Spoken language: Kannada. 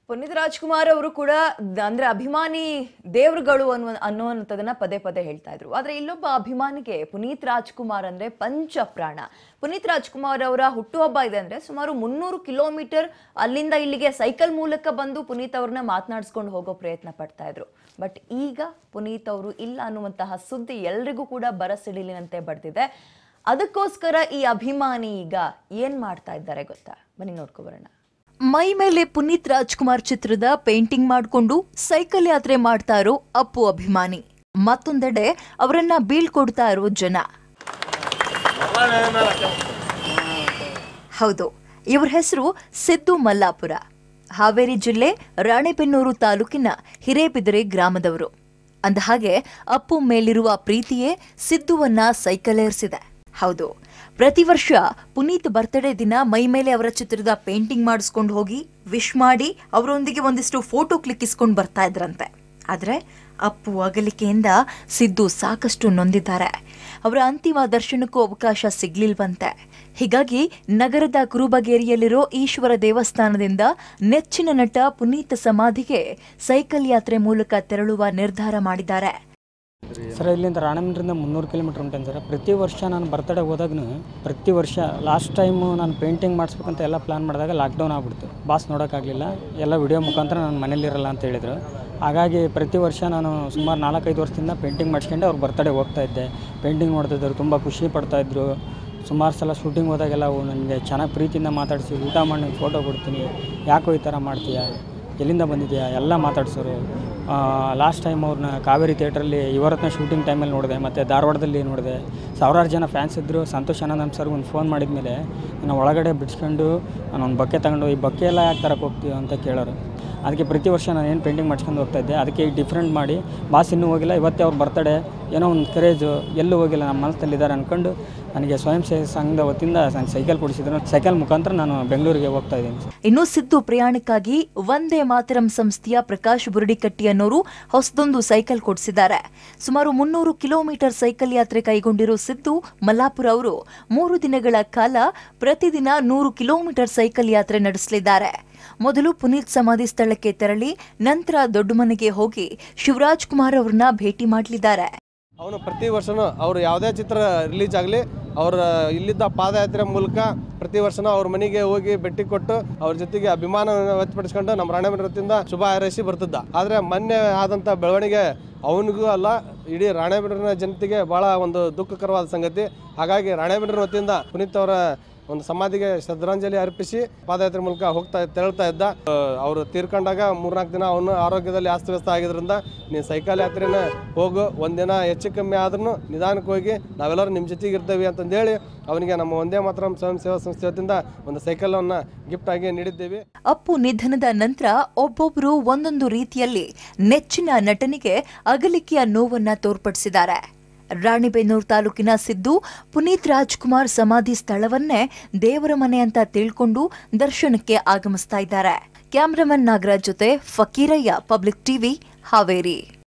ಪುನೀತ್ ರಾಜ್ಕುಮಾರ್ ಅವರು ಕೂಡ ದ- ಅಂದ್ರೆ ಅಭಿಮಾನಿ ದೇವರುಗಳು ಅನ್ನುವ ಅನ್ನುವಂಥದ್ದನ್ನ ಪದೇ ಪದೇ ಹೇಳ್ತಾ ಇದ್ರು ಆದ್ರೆ ಇಲ್ಲೊಬ್ಬ ಅಭಿಮಾನಿಗೆ ಪುನೀತ್ ರಾಜ್ಕುಮಾರ್ ಅಂದ್ರೆ ಪಂಚ ಪ್ರಾಣ ಪುನೀತ್ ರಾಜ್ಕುಮಾರ್ ಅವರ ಹುಟ್ಟುಹಬ್ಬ ಇದೆ ಅಂದ್ರೆ ಸುಮಾರು ಮುನ್ನೂರು ಕಿಲೋಮೀಟರ್ ಅಲ್ಲಿಂದ ಇಲ್ಲಿಗೆ ಸೈಕಲ್ ಮೂಲಕ ಬಂದು ಪುನೀತ್ ಅವ್ರನ್ನ ಮಾತನಾಡಿಸ್ಕೊಂಡು ಹೋಗೋ ಪ್ರಯತ್ನ ಪಡ್ತಾ ಇದ್ರು ಬಟ್ ಈಗ ಪುನೀತ್ ಅವರು ಇಲ್ಲ ಅನ್ನುವಂತಹ ಸುದ್ದಿ ಎಲ್ರಿಗೂ ಕೂಡ ಬರಸಿಡಿಲಿನಂತೆ ಬಡ್ದಿದೆ ಅದಕ್ಕೋಸ್ಕರ ಈ ಅಭಿಮಾನಿ ಈಗ ಏನ್ ಮಾಡ್ತಾ ಇದ್ದಾರೆ ಗೊತ್ತಾ ಬನ್ನಿ ನೋಡ್ಕೊಬರೋಣ ಮೈ ಮೇಲೆ ಪುನೀತ್ ರಾಜ್ಕುಮಾರ್ ಚಿತ್ರದ ಪೇಂಟಿಂಗ್ ಮಾಡಿಕೊಂಡು ಸೈಕಲ್ ಯಾತ್ರೆ ಮಾಡ್ತಾ ಇರೋ ಅಪ್ಪು ಅಭಿಮಾನಿ ಮತ್ತೊಂದೆಡೆ ಅವರನ್ನ ಬೀಳ್ಕೊಡ್ತಾ ಇರೋ ಜನ ಹೌದು ಇವ್ರ ಹೆಸರು ಸಿದ್ದು ಮಲ್ಲಾಪುರ ಹಾವೇರಿ ಜಿಲ್ಲೆ ರಾಣೆಬೆನ್ನೂರು ತಾಲೂಕಿನ ಹಿರೇಬಿದರೆ ಗ್ರಾಮದವರು ಅಂದಹಾಗೆ ಅಪ್ಪು ಮೇಲಿರುವ ಪ್ರೀತಿಯೇ ಸಿದ್ದುವನ್ನ ಸೈಕಲೇರಿಸಿದೆ ಹೌದು ಪ್ರತಿ ವರ್ಷ ಪುನೀತ್ ಬರ್ತ್ಡೇ ದಿನ ಮೈ ಮೇಲೆ ಅವರ ಚಿತ್ರದ ಪೇಂಟಿಂಗ್ ಮಾಡಿಸ್ಕೊಂಡು ಹೋಗಿ ವಿಶ್ ಮಾಡಿ ಅವರೊಂದಿಗೆ ಒಂದಿಷ್ಟು ಫೋಟೋ ಕ್ಲಿಕ್ಕಿಸ್ಕೊಂಡು ಬರ್ತಾ ಇದ್ರಂತೆ ಆದ್ರೆ ಅಪ್ಪು ಅಗಲಿಕೆಯಿಂದ ಸಿದ್ದು ಸಾಕಷ್ಟು ನೊಂದಿದ್ದಾರೆ ಅವರ ಅಂತಿಮ ದರ್ಶನಕ್ಕೂ ಅವಕಾಶ ಸಿಗ್ಲಿಲ್ವಂತೆ ಹೀಗಾಗಿ ನಗರದ ಕುರುಬಗೇರಿಯಲ್ಲಿರೋ ಈಶ್ವರ ದೇವಸ್ಥಾನದಿಂದ ನೆಚ್ಚಿನ ನಟ ಪುನೀತ್ ಸಮಾಧಿಗೆ ಸೈಕಲ್ ಯಾತ್ರೆ ಮೂಲಕ ತೆರಳುವ ನಿರ್ಧಾರ ಮಾಡಿದ್ದಾರೆ ಸರ್ ಇಲ್ಲಿಂದ ರಾಣೆಬೆನ್ನೂರಿಂದ ಮುನ್ನೂರು ಕಿಲೋಮೀಟ್ರ್ ಉಂಟೇನು ಸರ್ ಪ್ರತಿ ವರ್ಷ ನಾನು ಬರ್ತಡೇ ಹೋದಾಗೂ ಪ್ರತಿ ವರ್ಷ ಲಾಸ್ಟ್ ಟೈಮು ನಾನು ಪೇಂಟಿಂಗ್ ಮಾಡಿಸ್ಬೇಕಂತ ಎಲ್ಲ ಪ್ಲ್ಯಾನ್ ಮಾಡಿದಾಗ ಲಾಕ್ಡೌನ್ ಆಗ್ಬಿಡ್ತು ಬಾಸ್ ನೋಡೋಕ್ಕಾಗಲಿಲ್ಲ ಎಲ್ಲ ವಿಡಿಯೋ ಮುಖಾಂತರ ನಾನು ಮನೇಲಿರಲ್ಲ ಅಂತ ಹೇಳಿದರು ಹಾಗಾಗಿ ಪ್ರತಿ ವರ್ಷ ನಾನು ಸುಮಾರು ನಾಲ್ಕೈದು ವರ್ಷದಿಂದ ಪೇಂಟಿಂಗ್ ಮಾಡಿಸ್ಕೊಂಡು ಅವ್ರ ಬರ್ತಡೇ ಹೋಗ್ತಾ ಇದ್ದೆ ಪೇಂಟಿಂಗ್ ನೋಡ್ತಿದ್ದರು ತುಂಬ ಖುಷಿ ಪಡ್ತಾಯಿದ್ರು ಸುಮಾರು ಸಲ ಶೂಟಿಂಗ್ ಹೋದಾಗೆಲ್ಲ ಅವು ನನಗೆ ಚೆನ್ನಾಗಿ ಪ್ರೀತಿಯಿಂದ ಮಾತಾಡಿಸಿ ಊಟ ಮಾಡಿ ಫೋಟೋ ಕೊಡ್ತೀನಿ ಯಾಕೋ ಈ ಥರ ಮಾಡ್ತೀಯಾ ಎಲ್ಲಿಂದ ಬಂದಿದೆಯಾ ಎಲ್ಲ ಮಾತಾಡ್ಸೋರು ಲಾಸ್ಟ್ ಟೈಮ್ ಅವ್ರನ್ನ ಕಾವೇರಿ ಥಿಯೇಟ್ರಲ್ಲಿ ಇವರತ್ನ ಶೂಟಿಂಗ್ ಟೈಮಲ್ಲಿ ನೋಡಿದೆ ಮತ್ತು ಧಾರವಾಡದಲ್ಲಿ ನೋಡಿದೆ ಸಾವಿರಾರು ಜನ ಫ್ಯಾನ್ಸ್ ಇದ್ದರು ಸಂತೋಷ್ ಆನಂದ್ ಸರ್ ಒಂದು ಫೋನ್ ಮಾಡಿದ ಮೇಲೆ ನಾನು ಒಳಗಡೆ ಬಿಡಿಸ್ಕೊಂಡು ನಾನು ಒಂದು ಬಕ್ಕೆ ತಗೊಂಡು ಈ ಬಕ್ಕೆ ಎಲ್ಲ ಯಾಕೆ ತರಕ್ಕೆ ಹೋಗ್ತೀವಿ ಅಂತ ಕೇಳೋರು ಅದಕ್ಕೆ ಪ್ರತಿ ವರ್ಷ ನಾನು ಏನು ಪೇಂಟಿಂಗ್ ಮಾಡ್ಸ್ಕೊಂಡು ಹೋಗ್ತಾ ಇದ್ದೆ ಅದಕ್ಕೆ ಈಗ ಡಿಫ್ರೆಂಟ್ ಮಾಡಿ ಬಾಸ್ ಇನ್ನೂ ಹೋಗಿಲ್ಲ ಇವತ್ತೇ ಅವ್ರ ಬರ್ತಡೇ ಏನೋ ಒಂದು ಕ್ರೇಜು ಎಲ್ಲೂ ಹೋಗಿಲ್ಲ ನಮ್ಮ ಮನಸ್ಸಲ್ಲಿ ಇದ್ದಾರೆ ಅಂದ್ಕೊಂಡು ನನಗೆ ಸ್ವಯಂ ಸೇವಾ ಸಂಘದ ವತಿಯಿಂದ ನಾನು ಸೈಕಲ್ ಕೊಡಿಸಿದ್ರು ಸೈಕಲ್ ಮುಖಾಂತರ ನಾನು ಬೆಂಗಳೂರಿಗೆ ಹೋಗ್ತಾ ಇದ್ದೀನಿ ಇನ್ನು ಸಿದ್ದು ಪ್ರಯಾಣಕ್ಕಾಗಿ ಒಂದೇ ಮಾತರಂ ಸಂಸ್ಥೆಯ ಪ್ರಕಾಶ್ ಬುರುಡಿಕಟ್ಟಿ ಅನ್ನೋರು ಹೊಸದೊಂದು ಸೈಕಲ್ ಕೊಡಿಸಿದ್ದಾರೆ ಸುಮಾರು ಮುನ್ನೂರು ಕಿಲೋಮೀಟರ್ ಸೈಕಲ್ ಯಾತ್ರೆ ಕೈಗೊಂಡಿರೋ ಸಿದ್ದು ಮಲ್ಲಾಪುರ ಅವರು ಮೂರು ದಿನಗಳ ಕಾಲ ಪ್ರತಿದಿನ ನೂರು ಕಿಲೋಮೀಟರ್ ಸೈಕಲ್ ಯಾತ್ರೆ ನಡೆಸಲಿದ್ದಾರೆ ಮೊದಲು ಪುನೀತ್ ಸಮಾಧಿ ಸ್ಥಳಕ್ಕೆ ತೆರಳಿ ನಂತರ ದೊಡ್ಡಮನೆಗೆ ಹೋಗಿ ಶಿವರಾಜ್ ಕುಮಾರ್ ಅವರನ್ನ ಭೇಟಿ ಮಾಡಲಿದ್ದಾರೆ ಅವನು ಪ್ರತಿ ವರ್ಷನೂ ಅವರು ಯಾವುದೇ ಚಿತ್ರ ರಿಲೀಸ್ ಆಗಲಿ ಅವರ ಇಲ್ಲಿದ್ದ ಪಾದಯಾತ್ರೆ ಮೂಲಕ ಪ್ರತಿ ವರ್ಷನೂ ಅವ್ರ ಮನೆಗೆ ಹೋಗಿ ಭೇಟಿ ಕೊಟ್ಟು ಅವ್ರ ಜೊತೆಗೆ ಅಭಿಮಾನ ವ್ಯಕ್ತಪಡಿಸ್ಕೊಂಡು ನಮ್ಮ ರಾಣೆಬೆನ್ನೂರು ವತಿಯಿಂದ ಶುಭ ಹಾರೈಸಿ ಬರ್ತಿದ್ದ ಆದರೆ ಮೊನ್ನೆ ಆದಂಥ ಬೆಳವಣಿಗೆ ಅವನಿಗೂ ಅಲ್ಲ ಇಡೀ ರಾಣೆಬೆನ್ನೂರಿನ ಜನತೆಗೆ ಭಾಳ ಒಂದು ದುಃಖಕರವಾದ ಸಂಗತಿ ಹಾಗಾಗಿ ರಾಣೆಬೆನ್ನೂರು ವತಿಯಿಂದ ಪುನೀತ್ ಅವರ ಒಂದು ಸಮಾಧಿಗೆ ಶ್ರದ್ಧಾಂಜಲಿ ಅರ್ಪಿಸಿ ಪಾದಯಾತ್ರೆ ಮೂಲಕ ಹೋಗ್ತಾ ತೆರಳ್ತಾ ಇದ್ದ ಆ, ಅವರು ತೀರ್ಕೊಂಡಾಗ ಮೂರ್ನಾಲ್ಕು ದಿನ ಅವನು ಆರೋಗ್ಯದಲ್ಲಿ ಅಸ್ತವ್ಯಸ್ತ ಆಗಿದ್ರಿಂದ ನೀನು ಸೈಕಲ್ ಯಾತ್ರೆನ ಹೋಗು ಒಂದಿನ ಹೆಚ್ಚು ಕಮ್ಮಿ ಆದ್ರೂ ನಿಧಾನಕ್ಕೆ ಹೋಗಿ ನಾವೆಲ್ಲರೂ ನಿಮ್ಮ ಜೊತೆಗೆ ಇರ್ತೇವೆ ಅಂತಂದೇಳಿ ಅವನಿಗೆ ನಮ್ಮ ಒಂದೇ ಮಾತ್ರ ಸ್ವಯಂ ಸೇವಾ ಸಂಸ್ಥೆ ವತಿಯಿಂದ ಒಂದು ಸೈಕಲನ್ನು ಗಿಫ್ಟ್ ಆಗಿ ನೀಡಿದ್ದೇವೆ ಅಪ್ಪು ನಿಧನದ ನಂತರ ಒಬ್ಬೊಬ್ಬರು ಒಂದೊಂದು ರೀತಿಯಲ್ಲಿ ನೆಚ್ಚಿನ ನಟನಿಗೆ ಅಗಲಿಕೆಯ ನೋವನ್ನ ತೋರ್ಪಡಿಸಿದ್ದಾರೆ ರಾಣಿಬೆನ್ನೂರು ತಾಲೂಕಿನ ಸಿದ್ದು ಪುನೀತ್ ರಾಜ್ಕುಮಾರ್ ಸಮಾಧಿ ಸ್ಥಳವನ್ನೇ ದೇವರ ಮನೆ ಅಂತ ತಿಳ್ಕೊಂಡು ದರ್ಶನಕ್ಕೆ ಆಗಮಿಸ್ತಾ ಇದ್ದಾರೆ ಕ್ಯಾಮ್ರಾಮನ್ ನಾಗರಾಜ್ ಜೊತೆ ಫಕೀರಯ್ಯ ಪಬ್ಲಿಕ್ ಟಿವಿ ಹಾವೇರಿ